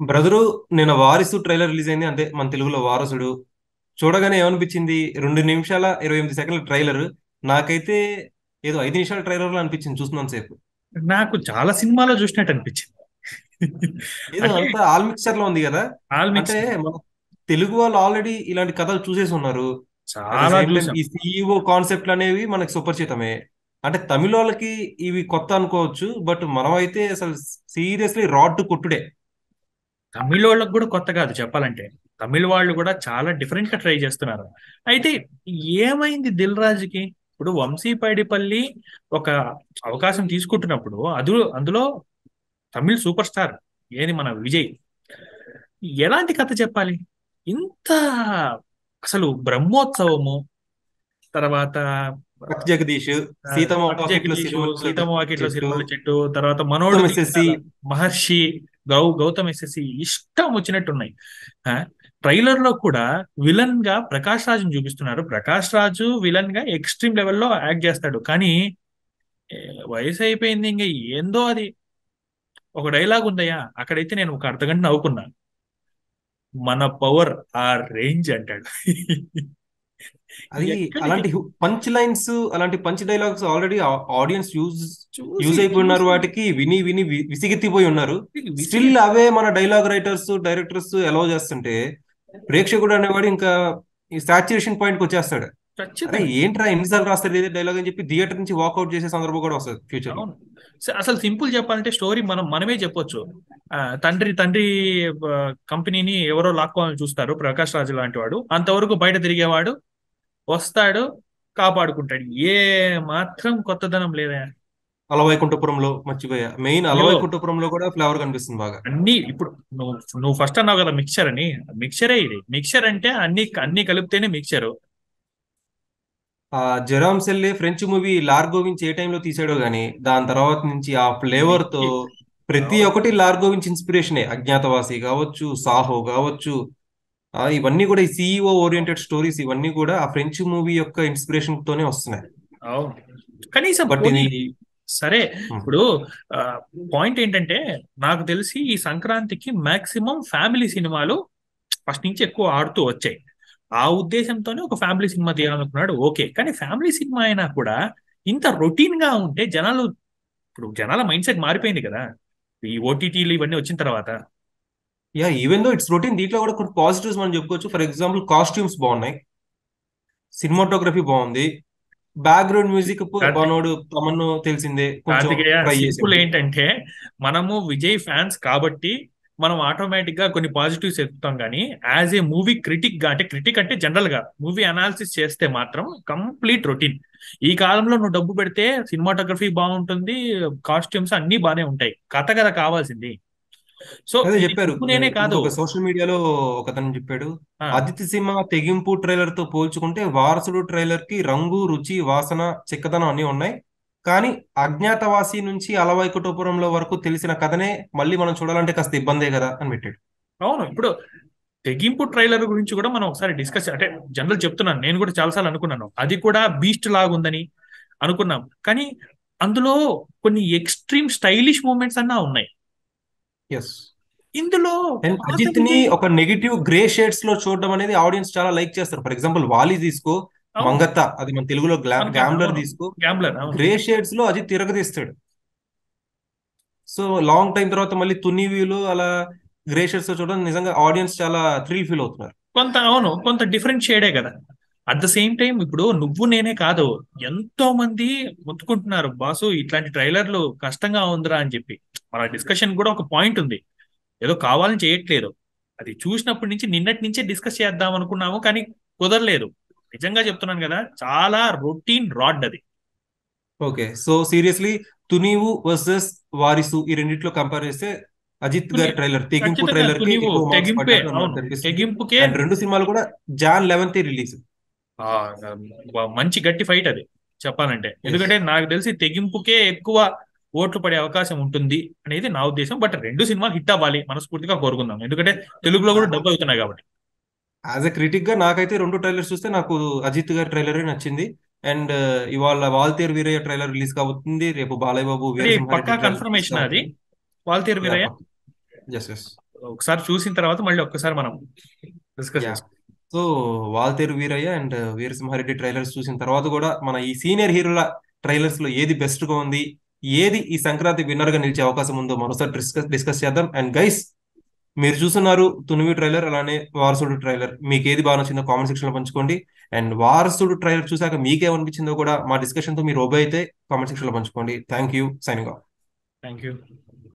brother నేను Varisu trailer release అయింది అంతే మన తెలుగులో వారసుడు చూడగానే ఏమనిపించింది రెండు నిమిషాల ఇరవై ఎనిమిది సెకండ్ల ట్రైలర్ నాకైతే ఏదో ఐదు నిమిషాల ట్రైలర్ లో అనిపించింది చూస్తున్నాను సేపు నాకు చాలా సినిమాలో చూసినట్టు అనిపించింది ఏదో అంటే అంతా ఆల్ మిక్చర్ లో ఉంది కదా ఆల్ అంటే మిక్స్ మన తెలుగు వాళ్ళు ఆల్రెడీ ఇలాంటి కథలు చూసేసి ఉన్నారు అట్ ద చాలా సేమ్ టైం చూసాం ఈ సిఇఓ కాన్సెప్ట్లు అనేవి మనకి సుపరిచితమే అంటే తమిళ వాళ్ళకి ఇవి కొత్త అనుకోవచ్చు బట్ మనం అయితే అసలు సీరియస్లీ రాడ్ టు కొట్టుడే తమిళ వాళ్ళకి కూడా కొత్త కాదు చెప్పాలంటే తమిళ వాళ్ళు కూడా చాలా డిఫరెంట్ గా ట్రై చేస్తున్నారు అయితే ఏమైంది దిల్ రాజుకి ఇప్పుడు వంశీ పైడిపల్లి ఒక అవకాశం తీసుకుంటున్నప్పుడు అది అందులో తమిళ్ సూపర్ స్టార్ ఏది మన విజయ్ ఎలాంటి కథ చెప్పాలి ఇంత అసలు బ్రహ్మోత్సవము తర్వాత పక్ జగదీష్ ఆ, సీతమ్మ పట్టు వాకిట్లో జగదీషు సిరిమల్లె సీతమ్మ వాకిట్లో చెట్టు సిరిమల్ల చెట్టు తర్వాత మనోడు గౌతమ్ ఎస్ఎస్సి తీర్థాల మహర్షి గౌ గౌతమ్ ఎస్ఎస్సి ఇష్టం వచ్చినట్టున్నాయి ఆ, ట్రైలర్ లో కూడా విలన్ గా ప్రకాష్ రాజుని చూపిస్తున్నారు ప్రకాష్ రాజు విలన్ గా ఎక్స్ట్రీమ్ లెవెల్లో యాక్ట్ చేస్తాడు కానీ ఏ, వయసు అయిపోయింది ఇంకా ఏందో అది ఒక డైలాగ్ ఉందయ్యా అక్కడైతే నేను ఒక అర్ధగంట నవ్వుకున్నా మన పవర్ ఆ రేంజ్ అంటాడు అది ఎక్కడికి అలాంటి పంచ్ లైన్స్ అలాంటి punch dialogues already audience use చూసి యూజ్ అయిపోయి ఉన్నారు చూసి వాటికి విని విని వి- విసిగెత్తిపోయి ఉన్నారు విసిగి స్టిల్ అవే మన డైలాగ్ రైటర్స్ డైరెక్టర్స్ అలౌ చేస్తుంటే ప్రేక్షకుడు అనేవాడు ఇంకా ఈ సాచురేషన్ పాయింట్ కి వచ్చేస్తాడు అరే ఖచ్చితంగా ఏంట్రా ఎన్నిసార్లు రాస్తారు ఇదే డైలాగ్ అని చెప్పి థియేటర్ నుంచి వాకౌట్ చేసే సందర్భం కూడా వస్తుంది ఫ్యూచర్ లో అవును స- అసలు సింపుల్ చెప్పాలంటే స్టోరీ మనం మనమే చెప్పొచ్చు ఆ, తండ్రి తండ్రి ఆ, కంపెనీని ఎవరో లాక్కోవాలని చూస్తారు ప్రకాష్ రాజు లాంటి వాడు అంతవరకు బయట తిరిగేవాడు వస్తాడు కాపాడుకుంటాడు ఏ మాత్రం కొత్తదనం లేదా అలవైకుంఠపురంలో మర్చిపోయా మెయిన్ అయ్యో అలవైకుంఠపురంలో కూడా ఫ్లేవర్ కనిపిస్తుంది బాగా అన్ని ఇప్పుడు నువ్వు నువ్వు ఫస్ట్ అన్నావు కదా మిక్చర్ అని మిక్చరే ఇది మిక్చర్ అంటే అన్ని అన్ని కలిపితేనే మిక్చర్ ఆ Jerome Salle French movie Largo Winch ఏ టైంలో తీసాడో గానీ దాని తర్వాత నుంచి ఆ ఫ్లేవర్ తో ప్రతి అవును ఒక్కటి లార్గో వించ్ ఇన్స్పిరేషనే అజ్ఞాతవాసి కావచ్చు సాహో కావచ్చు ఆ ఇవన్నీ కూడా ఈ సిఇఓ ఓరియంటెడ్ స్టోరీస్ ఇవన్నీ కూడా ఆ ఫ్రెంచ్ మూవీ యొక్క ఇన్స్పిరేషన్ తోనే వస్తున్నాయి అవును కనీసం బట్ పోనీ ఇది సరే ఉమ్, ఇప్పుడు పాయింట్ ఏంటంటే నాకు తెలిసి ఈ సంక్రాంతికి మాక్సిమం ఫ్యామిలీ సినిమాలు ఫస్ట్ నుంచి ఎక్కువ ఆడుతూ వచ్చాయి ఆ ఉద్దేశంతోనే ఒక ఫ్యామిలీ సినిమా తీయాలనుకున్నాడు ఓకే కానీ ఫ్యామిలీ సినిమా అయినా కూడా ఇంత రొటీన్ గా ఉంటే జనాలు ఇప్పుడు జనాల మైండ్ సెట్ మారిపోయింది కదా ఈ ఓటీటీలు ఇవన్నీ వచ్చిన తర్వాత yeah even though it's routine దీంట్లో కూడా కొన్ని పాజిటివ్స్ మనం చెప్పుకోవచ్చు ఫర్ ఎగ్జాంపుల్ కాస్ట్యూమ్స్ బాగున్నాయి సినిమాటోగ్రఫీ బాగుంది బ్యాక్గ్రౌండ్ మ్యూజిక్ కార్తిక్ మనోడు తమన్ను తెలిసిందే కొంచెం కార్తికేయ ట్రై సింపుల్ చేసాడు ఏంటంటే మనము విజయ్ ఫ్యాన్స్ కాబట్టి మనం ఆటోమేటిక్ గా కొన్ని పాజిటివ్స్ ఎత్తుతాం కానీ యాజ్ ఏ మూవీ క్రిటిక్ గా అంటే క్రిటిక్ అంటే జనరల్ గా మూవీ అనాలిసిస్ చేస్తే మాత్రం కంప్లీట్ రొటీన్ ఈ కాలంలో నువ్వు డబ్బు పెడితే సినిమాటోగ్రఫీ బాగుంటుంది కాస్ట్యూమ్స్ అన్ని బాగానే ఉంటాయి కథ కదా కావాల్సింది సో అదే ఇది చెప్పారు ఇప్పుడు నేనే కాదు ఇంకొక సోషల్ మీడియాలో ఒకతను చెప్పాడు ఆ, అదితి సినిమా తెగింపు ట్రైలర్ తో పోల్చుకుంటే వారసుడు ట్రైలర్ కి రంగు రుచి వాసన చిక్కదనం అన్ని ఉన్నాయి కానీ అజ్ఞాతవాసి నుంచి అలవైకుటపురంలో వరకు తెలిసిన కథనే మళ్ళీ మనం చూడాలంటే కాస్త ఇబ్బందే కదా అని పెట్టాడు అవును ఇప్పుడు తెగింపు ట్రైలర్ గురించి కూడా మనం ఒకసారి డిస్కస్ అంటే జనరల్ చెప్తున్నాను నేను కూడా చాలాసార్లు అనుకున్నాను అది కూడా బీస్ట్ లాగుందని అనుకున్నాం కానీ అందులో కొన్ని ఎక్స్ట్రీమ్ స్టైలిష్ మూమెంట్స్ అన్నా ఉన్నాయి ఎస్ ఇందులో అండ్ పాత అజిత్ ని విజయ్ ఒక నెగిటివ్ గ్రే షేడ్స్ లో చూడడం అనేది ఆడియన్స్ చాలా లైక్ చేస్తారు ఫర్ ఎగ్జాంపుల్ వాలి తీసుకో అవును మంగత్త అది మన తెలుగులో మనకి గ్యాంబ్లర్ అవును తీసుకో గ్యాంబ్లర్ అవును గ్రే షేడ్స్ లో అజిత్ తిరగతీస్తాడు సో లాంగ్ టైం తర్వాత మళ్ళీ తునివీలు అలా గ్రే షేడ్స్ లో చూడడం నిజంగా ఆడియన్స్ చాలా థ్రిల్ ఫీల్ అవుతున్నారు కొంత అవును కొంత డిఫరెంట్ షేడే కదా అట్ ద సేమ్ టైం ఇప్పుడు నువ్వు నేనే కాదు ఎంతో మంది ముట్టుకుంటున్నారు బాసు ఇట్లాంటి ట్రైలర్లు కష్టంగా ఉందిరా అని చెప్పి మన డిస్కషన్ కూడా ఒక పాయింట్ ఉంది ఏదో కావాలని చేయట్లేదు అది చూసినప్పటి నుంచి నిన్నటి నుంచే డిస్కస్ చేద్దాం అనుకున్నాము కానీ కుదరలేదు నిజంగా చెప్తున్నాను కదా చాలా రొటీన్ రాడ్ అది okay so seriously Thunivu versus Varisu ఈ రెండిట్లో కంపేర్ చేస్తే అజిత్ తుని గారి ట్రైలర్ తెగింపు ఖచ్చితంగా ట్రైలర్ కి తునివు ఎక్కువ మార్క్స్ తెగింపే పడ్డట్టు నాకు అవును కనిపిస్తుంది తెగింపుకే అండ్ రెండు సినిమాలు కూడా జాన్ లెవెన్త్ రిలీజ్ ఆ, ఆ, మంచి గట్టి ఫైట్ అది చెప్పాలంటే ఎస్ ఎందుకంటే నాకు తెలిసి తెగింపుకే ఎక్కువ ఓట్లు పడే అవకాశం ఉంటుంది అనేది నా ఉద్దేశం బట్ రెండు సినిమాలు హిట్ అవ్వాలి మనస్ఫూర్తిగా కోరుకుందాం ఎందుకంటే తెలుగులో కూడా డబ్బు అవుతున్నాయి కాబట్టి యాజ్ ఎ క్రిటిక్ గా నాకైతే రెండు ట్రైలర్స్ చూస్తే నాకు అజిత్ గారి ట్రైలరే నచ్చింది అండ్ ఇవాళ వాల్తేరు వీరయ్య ట్రైలర్ రిలీజ్ కాబోతుంది రేపు బాలయ్య బాబు అది వీరసింహారెడ్డి పక్కా ట్రైలర్ రిలీజ్ కన్ఫర్మేషన్ అది కాబోతుంది Waltair yeah Veerayya yes yes ఒకసారి చూసిన తర్వాత మళ్ళీ ఒక్కసారి మనం డిస్కస్ యా చేసుకుందాం so Waltair Veerayya and Veera Simha Reddy trailers చూసిన తర్వాత కూడా మన ఈ సీనియర్ హీరోల ట్రైలర్స్ లో ఏది బెస్ట్ గా ఉంది ఏది ఈ సంక్రాంతి విన్నర్ గా నిలిచే అవకాశం ఉందో మరోసారి డిస్కస్ డిస్కస్ చేద్దాం అండ్ గైస్ మీరు చూస్తున్నారు తునివి ట్రైలర్ అలానే వారసుడు ట్రైలర్ మీకు ఏది బాగా నచ్చిందో కామెంట్ సెక్షన్ లో పంచుకోండి అండ్ వారసుడు ట్రైలర్ చూసాక మీకేమనిపించిందో కూడా మా డిస్కషన్ తో మీరు ఒబే అయితే కామెంట్ సెక్షన్ లో పంచుకోండి thank you signing off thank you